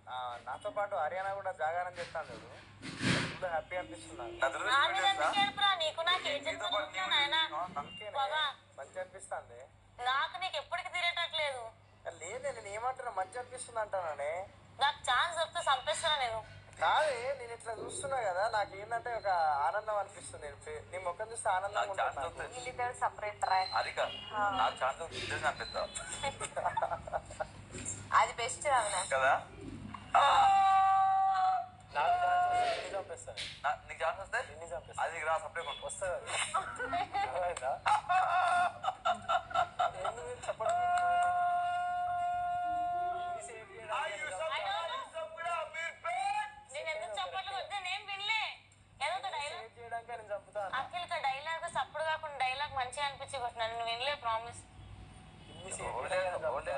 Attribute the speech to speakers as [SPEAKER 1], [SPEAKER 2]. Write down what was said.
[SPEAKER 1] ఆ, నాతో పాటు హర్యానా కూడా జాగారం చేస్తాను చూడు ఫుల్ హ్యాపీ అనిపిస్తుంది నాకు.
[SPEAKER 2] నా దురదృష్టం
[SPEAKER 3] నా మీద
[SPEAKER 2] ఏంటి
[SPEAKER 3] ఎందుకు
[SPEAKER 2] తెలుసా?
[SPEAKER 3] ఏడుపురా నీకు నాకు ఏం
[SPEAKER 2] నీతో పాటు
[SPEAKER 3] చెప్తున్నా నాయన
[SPEAKER 1] అందుకేనే
[SPEAKER 3] బాబా.
[SPEAKER 1] మంచి అనిపిస్తుంది
[SPEAKER 3] నాకు నీకు ఎప్పటికి తీరేటట్లేదు
[SPEAKER 1] లేదే నేను ఏమంటున్నా మంచి అనిపిస్తుంది అంటానే
[SPEAKER 3] నాకు ఛాన్స్ దొరికితే చంపేస్తాను నేను
[SPEAKER 1] కాదే నేను ఇట్లా చూస్తున్నా కదా నాకు ఏంటంటే ఒక ఆనందం అనిపిస్తుంది నేను ఫే- నీ ముఖం చూస్తే ఆనందంగా
[SPEAKER 2] నాకు ఛాన్స్
[SPEAKER 1] ఉంటుంది నాకు.
[SPEAKER 2] దొరికితే
[SPEAKER 3] వీళ్ళిద్దరు సపరేట్ రా
[SPEAKER 2] అదిక నాకు ఛాన్స్ దొరికితే చంపిస్తా
[SPEAKER 3] అది బెస్ట్ అవునా
[SPEAKER 2] కదా
[SPEAKER 1] నాకు ఛాన్స్ వస్తే నిన్ను చంపేస్తాను
[SPEAKER 2] నా- నీకు ఛాన్స్ వస్తే
[SPEAKER 1] నిన్ను చంపేస్తాను
[SPEAKER 2] అది రా సపరేట్ ఉంటుంది
[SPEAKER 1] వస్తుంది అర్థమైందా? ఏంది మీరు చెప్పడం ఇన్ని సేవ్ చేయడానికి
[SPEAKER 3] నేను ఎందుకు చప్పట్లు కొడితే నేను వినలే ఏదో ఒక డైలాగ్
[SPEAKER 1] సేవ్ చేయడానికి నేను చంపుతాను
[SPEAKER 3] అఖిల్ డైలాగ్ సప్పుడు కాకుండా డైలాగ్ మంచిగా అనిపించి కొట్టినా నేను వినలే ప్రామిస్
[SPEAKER 1] ఇన్ని సేవ్
[SPEAKER 2] ఓల్డే
[SPEAKER 1] చేయడానికి నేను
[SPEAKER 2] ఓల్డే